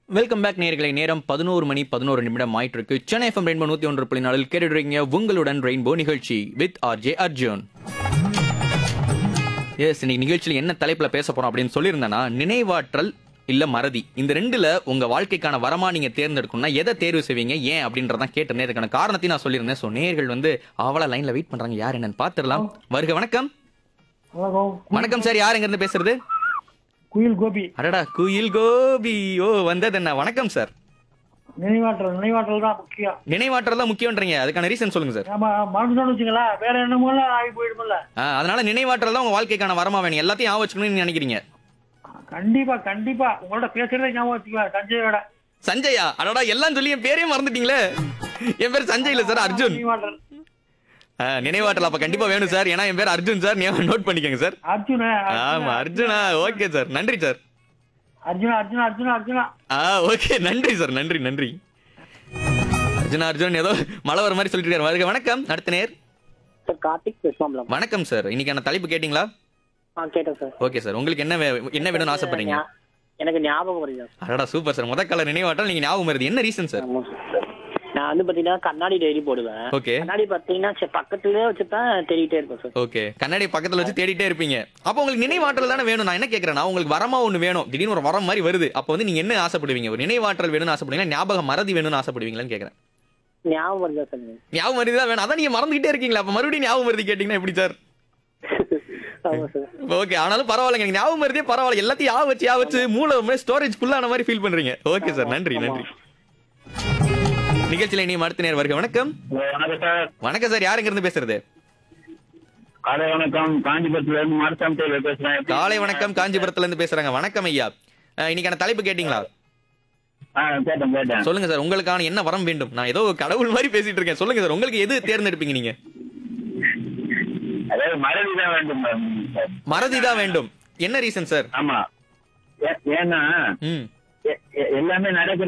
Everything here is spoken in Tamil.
வெல்கம் பேக் நேர்களை நேரம் பதினோரு மணி பதினோரு நிமிடம் ஆயிட்டு இருக்கு சென்னை எஃப்எம் ரெயின்போ நூத்தி ஒன்று புள்ளி நாளில் கேட்டுடுறீங்க உங்களுடன் ரெயின்போ நிகழ்ச்சி வித் ஆர்ஜே அர்ஜுன் எஸ் இன்னைக்கு நிகழ்ச்சியில் என்ன தலைப்புல பேச போறோம் அப்படின்னு சொல்லியிருந்தேன்னா நினைவாற்றல் இல்ல மறதி இந்த ரெண்டுல உங்க வாழ்க்கைக்கான வரமா நீங்க தேர்ந்தெடுக்கணும்னா எதை தேர்வு செய்வீங்க ஏன் அப்படின்றதான் கேட்டேன் இதுக்கான காரணத்தையும் நான் சொல்லியிருந்தேன் ஸோ நேர்கள் வந்து அவள லைன்ல வெயிட் பண்றாங்க யார் என்னன்னு பாத்துடலாம் வருக வணக்கம் வணக்கம் வணக்கம் சார் யார் எங்க இருந்து பேசுறது குயில் கோபி அடடா குயில் கோபி ஓ வந்தது என்ன வணக்கம் சார் நினைவாற்றல் நினைவாற்றல் தான் முக்கியம் நினைவாற்றல் தான் முக்கியன்றீங்க அதுக்கான ரீசன் சொல்லுங்க சார் நம்ம மறந்துட்டோம்னு வச்சுங்களேன் வேற என்னமோ ஆகி போயிடுமில்ல ஆ, அதனால நினைவாற்றல் தான் உங்க வாழ்க்கைக்கான வரமா வேணும் எல்லாத்தையும் ஆ வச்சுக்கணும்னு நினைக்கிறீங்க கண்டிப்பா கண்டிப்பா உங்கள்ட்ட பேசுறதே ஞாபகம் வச்சுக்குவேன் சஞ்சயோட சஞ்சயா அடடா எல்லாம் சொல்லி என் பேரையும் மறந்துட்டீங்களே என் பேர் சஞ்சய் இல்ல சார் அர்ஜுன் நினைவாற்றல் ஆ, நினைவாற்றல் அப்ப கண்டிப்பா வேணும் சார் ஏன்னா என் பேர் அர்ஜுன் சார் நீங்க நோட் பண்ணிக்கங்க சார் அர்ஜுன ஆமா அர்ஜுனா ஓகே சார் நன்றி சார் அர்ஜுனா அர்ஜுனா அர்ஜுனா அர்ஜுனா ஆ ஓகே நன்றி சார் நன்றி நன்றி அர்ஜுனா அர்ஜுன் ஏதோ மழை வர மாதிரி சொல்லிட்டு இருக்காரு வருக வணக்கம் அடுத்த நேர் சார் கார்த்திக் பேசுவாம்ல வணக்கம் சார் இன்னைக்கான தலைப்பு கேட்டிங்களா ஆ கேட்டேன் சார் ஓகே சார் உங்களுக்கு என்ன வே- என்ன வேணும்னு ஆசைப்படுறீங்க ஞா- எனக்கு ஞாபகம் வருது சார் அடடா சூப்பர் சார் முத கால நினைவாற்றல் நீங்க ஞாபகம் வருது என்ன ரீசன் சார் ஆமா சார். நான் வந்து பாத்தீங்கன்னா கண்ணாடி டெய்லி போடுவேன் ஓகே கண்ணாடி பாத்தீங்கன்னா சரி, பக்கத்துலயே வச்சு தான் தேடிட்டே இருப்பேன் சார் ஓகே கண்ணாடி பக்கத்துல வச்சு தேடிட்டே இருப்பீங்க அப்போ உங்களுக்கு நினைவாற்றல் தானே வேணும் நான் என்ன கேக்குறேன்னா உங்களுக்கு வரமா ஒண்ணு வேணும் திடீர்னு ஒரு வரம் மாதிரி வருது அப்போ வந்து நீங்க என்ன ஆசைப்படுவீங்க ஒரு நினைவாற்றல் வேணும்னு ஆசைப்படுவீங்களா ஞாபகம் மறதி வேணும்னு ஆசைப்படுவீங்களான்னு கேக்குறேன் ஞாபகம் வருதா சார் ஞாபகம் மருதி தான் வேணும் அதான் நீங்க மறந்துகிட்டே இருக்கீங்களா அப்ப மறுபடியும் ஞாபகம் மருதி கேட்டீங்கன்னா எப்படி சார் ஆமா சார் ஓகே ஆனாலும் பரவாயில்லைங்க எனக்கு ஞாபகம் மருதியே பரவாயில்ல எல்லாத்தையும் யா வச்சு யா வச்சு மூளை ஸ்டோரேஜ் ஃபுல்லான மாதிரி ஃபீல் பண்றீங்க ஓகே சார் நன்றி நன்றி நிகழ்ச்சியில இனி அடுத்த நேர் வருக வணக்கம் வணக்கம் சார் வணக்கம் சார் யாருங்க இருந்து பேசுறது காலை வணக்கம் காஞ்சிபுரத்துல இருந்து மாரசாமி டெய்லர் பேசுறேன் எப்படி காலை இருக்கீங்க? வணக்கம் காஞ்சிபுரத்துல இருந்து பேசுறாங்க வணக்கம் ஐயா அஹ், இன்னைக்கான தலைப்பு கேட்டீங்களா ஆ கேட்டேன் கேட்டேன் சொல்லுங்க சார் உங்களுக்கான என்ன வரம் வேண்டும் நான் ஏதோ கடவுள் மாதிரி பேசிட்டு இருக்கேன் சொல்லுங்க சார் உங்களுக்கு எது தேர்ந்தெடுப்பீங்க நீங்க அதாவது மறதி தான் வேண்டும் சார் மறதி தான் வேண்டும் என்ன ரீசன் சார் ஆமா ஏ- ஏன்னா ம் எ- எ- எல்லாமே நடக்கிற